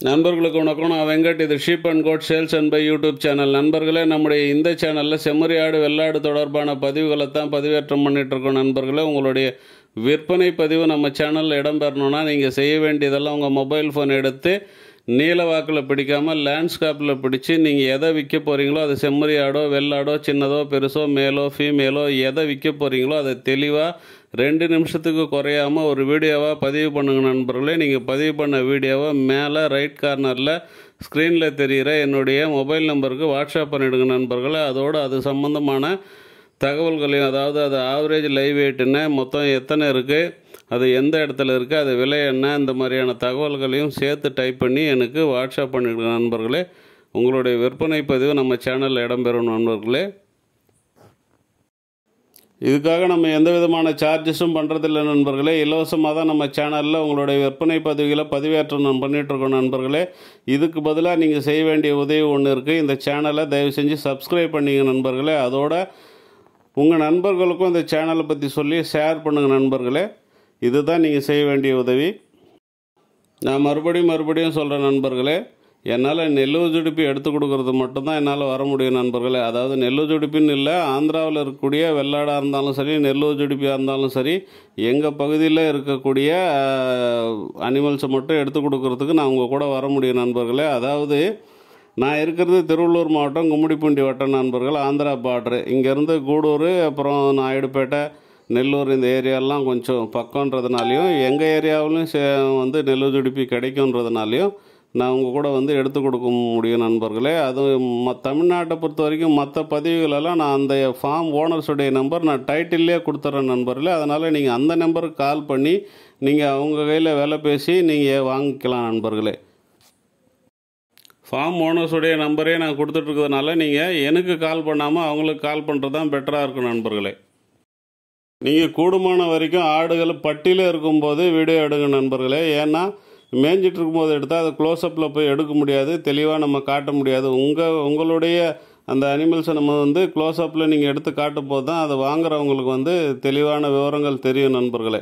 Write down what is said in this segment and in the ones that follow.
நண்பர்களுக்கு வணக்கம் நான் வெங்கட் இது sheep and goat sales and buy YouTube channel நண்பர்களே நம்முடைய இந்த சேனலில் செம்மறி ஆடு வெள்ளாடு தொடர்பான பதிவுகளை தான் பதிவேற்றம் பண்ணிட்டு இருக்கோம் நண்பர்களே உங்களுடைய விற்பனை பதிவு நம்ம சேனலில் இடம்பெறணும்னா நீங்கள் செய்ய வேண்டியதெல்லாம் உங்கள் மொபைல் ஃபோன் எடுத்து நீல வாக்கில் பிடிக்காமல் லேண்ட்ஸ்கேப்பில் பிடிச்சி நீங்கள் எதை விற்க போகிறீங்களோ அது செம்மறி ஆடோ வெள்ளாடோ சின்னதோ பெருசோ மேலோ ஃபீமேலோ எதை விற்க போகிறீங்களோ அதை தெளிவாக ரெண்டு நிமிஷத்துக்கு குறையாமல் ஒரு வீடியோவாக பதிவு பண்ணுங்க நண்பர்களே நீங்கள் பதிவு பண்ண வீடியோவை மேலே ரைட் கார்னரில் ஸ்க்ரீனில் தெரிகிற என்னுடைய மொபைல் நம்பருக்கு வாட்ஸ்அப் பண்ணிவிடுங்க நண்பர்களே அதோடு அது சம்மந்தமான தகவல்களையும் அதாவது அது ஆவரேஜ் லைவ் வெயிட்டுன்னு மொத்தம் எத்தனை இருக்குது அது எந்த இடத்துல இருக்குது அது விலை என்ன இந்த மாதிரியான தகவல்களையும் சேர்த்து டைப் பண்ணி எனக்கு வாட்ஸ்அப் பண்ணிவிடுங்க நண்பர்களே உங்களுடைய விற்பனை பதிவு நம்ம சேனலில் இடம்பெறும் நண்பர்களே இதுக்காக நம்ம எந்த விதமான சார்ஜஸும் பண்ணுறதில்ல நண்பர்களே இலவசமாக தான் நம்ம சேனலில் உங்களுடைய விற்பனை பதிவுகளை பதிவேற்றம் நம்ம பண்ணிகிட்ருக்கோம் நண்பர்களே இதுக்கு பதிலாக நீங்கள் செய்ய வேண்டிய உதவி ஒன்று இருக்குது இந்த சேனலை தயவு செஞ்சு சப்ஸ்கிரைப் பண்ணிங்க நண்பர்களே அதோட உங்கள் நண்பர்களுக்கும் இந்த சேனலை பற்றி சொல்லி ஷேர் பண்ணுங்கள் நண்பர்களே இதுதான் நீங்கள் செய்ய வேண்டிய உதவி நான் மறுபடியும் மறுபடியும் சொல்கிறேன் நண்பர்களே என்னால் நெல்லூர் ஜுடிப்பி எடுத்து கொடுக்கறது மட்டும்தான் என்னால் வர முடியும் நண்பர்களே அதாவது நெல்லூர் ஜுடிப்பின்னு இல்லை ஆந்திராவில் இருக்கக்கூடிய வெள்ளாடாக இருந்தாலும் சரி நெல்லூர் ஜுடிப்பியாக இருந்தாலும் சரி எங்கள் பகுதியில் இருக்கக்கூடிய அனிமல்ஸை மட்டும் எடுத்து கொடுக்கறதுக்கு நான் உங்கள் கூட வர முடியும் நண்பர்களே அதாவது நான் இருக்கிறது திருவள்ளூர் மாவட்டம் கும்மிடிப்பூண்டி வட்டம் நண்பர்கள் ஆந்திரா பார்டரு இங்கேருந்து கூடூர் அப்புறம் நாயுடுபேட்டை நெல்லூர் இந்த ஏரியாலாம் கொஞ்சம் பக்கன்றதுனாலையும் எங்கள் ஏரியாவிலும் சே வந்து நெல்லூர் ஜுடிப்பி கிடைக்குன்றதுனாலையும் நான் உங்கள் கூட வந்து எடுத்து கொடுக்க முடியும் நண்பர்களே அது ம தமிழ்நாட்டை பொறுத்த வரைக்கும் மற்ற பதிவுகளெல்லாம் நான் அந்த ஃபார்ம் ஓனர்ஸுடைய நம்பர் நான் டைட்டில்லே கொடுத்துட்றேன் நண்பர்களே அதனால் நீங்கள் அந்த நம்பருக்கு கால் பண்ணி நீங்கள் அவங்க கையில் வேலை பேசி நீங்கள் வாங்கிக்கலாம் நண்பர்களே ஃபார்ம் ஓனர்ஸுடைய நம்பரே நான் கொடுத்துட்ருக்கிறதுனால நீங்கள் எனக்கு கால் பண்ணாமல் அவங்களுக்கு கால் பண்ணுறது தான் பெட்டராக இருக்கும் நண்பர்களே நீங்கள் கூடுமான வரைக்கும் ஆடுகள் பட்டியில் இருக்கும்போது வீடியோ எடுங்க நண்பர்களே ஏன்னா மேய்ஞ்சிட்டு இருக்கும்போது எடுத்தால் அது க்ளோஸ்அப்பில் போய் எடுக்க முடியாது தெளிவாக நம்ம காட்ட முடியாது உங்கள் உங்களுடைய அந்த அனிமல்ஸை நம்ம வந்து க்ளோஸ்அப்பில் நீங்கள் எடுத்து காட்டும் போது தான் அதை வாங்குறவங்களுக்கு வந்து தெளிவான விவரங்கள் தெரியும் நண்பர்களே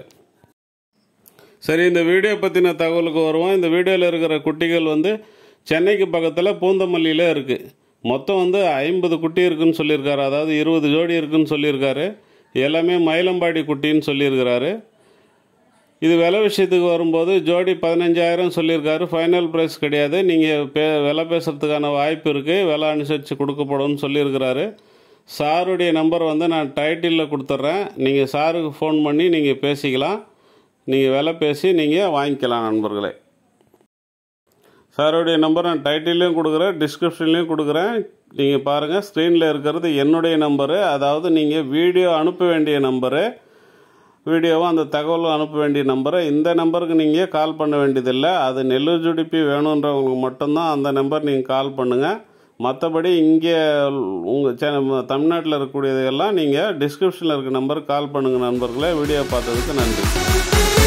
சரி இந்த வீடியோ பற்றின தகவலுக்கு வருவோம் இந்த வீடியோவில் இருக்கிற குட்டிகள் வந்து சென்னைக்கு பக்கத்தில் பூந்தமல்லியில் இருக்குது மொத்தம் வந்து ஐம்பது குட்டி இருக்குன்னு சொல்லியிருக்காரு அதாவது இருபது ஜோடி இருக்குன்னு சொல்லியிருக்காரு எல்லாமே மயிலம்பாடி குட்டின்னு சொல்லியிருக்கிறாரு இது விலை விஷயத்துக்கு வரும்போது ஜோடி பதினஞ்சாயிரம் சொல்லியிருக்காரு ஃபைனல் ப்ரைஸ் கிடையாது நீங்கள் பே விலை பேசுகிறதுக்கான வாய்ப்பு இருக்குது விலை அனுசரித்து கொடுக்கப்படும்னு சொல்லியிருக்கிறாரு சாருடைய நம்பர் வந்து நான் டைட்டிலில் கொடுத்துட்றேன் நீங்கள் சாருக்கு ஃபோன் பண்ணி நீங்கள் பேசிக்கலாம் நீங்கள் விலை பேசி நீங்கள் வாங்கிக்கலாம் நண்பர்களே சாருடைய நம்பர் நான் டைட்டிலையும் கொடுக்குறேன் டிஸ்கிரிப்ஷன்லேயும் கொடுக்குறேன் நீங்கள் பாருங்கள் ஸ்க்ரீனில் இருக்கிறது என்னுடைய நம்பரு அதாவது நீங்கள் வீடியோ அனுப்ப வேண்டிய நம்பரு வீடியோவும் அந்த தகவலும் அனுப்ப வேண்டிய நம்பரை இந்த நம்பருக்கு நீங்கள் கால் பண்ண வேண்டியதில்லை அது நெல்லூர் ஜுடிப்பி வேணுன்றவங்களுக்கு மட்டும்தான் அந்த நம்பர் நீங்கள் கால் பண்ணுங்கள் மற்றபடி இங்கே உங்கள் சே தமிழ்நாட்டில் இருக்கக்கூடியதெல்லாம் நீங்கள் டிஸ்கிரிப்ஷனில் இருக்க நம்பருக்கு கால் பண்ணுங்கள் நண்பர்களே வீடியோ பார்த்ததுக்கு நன்றி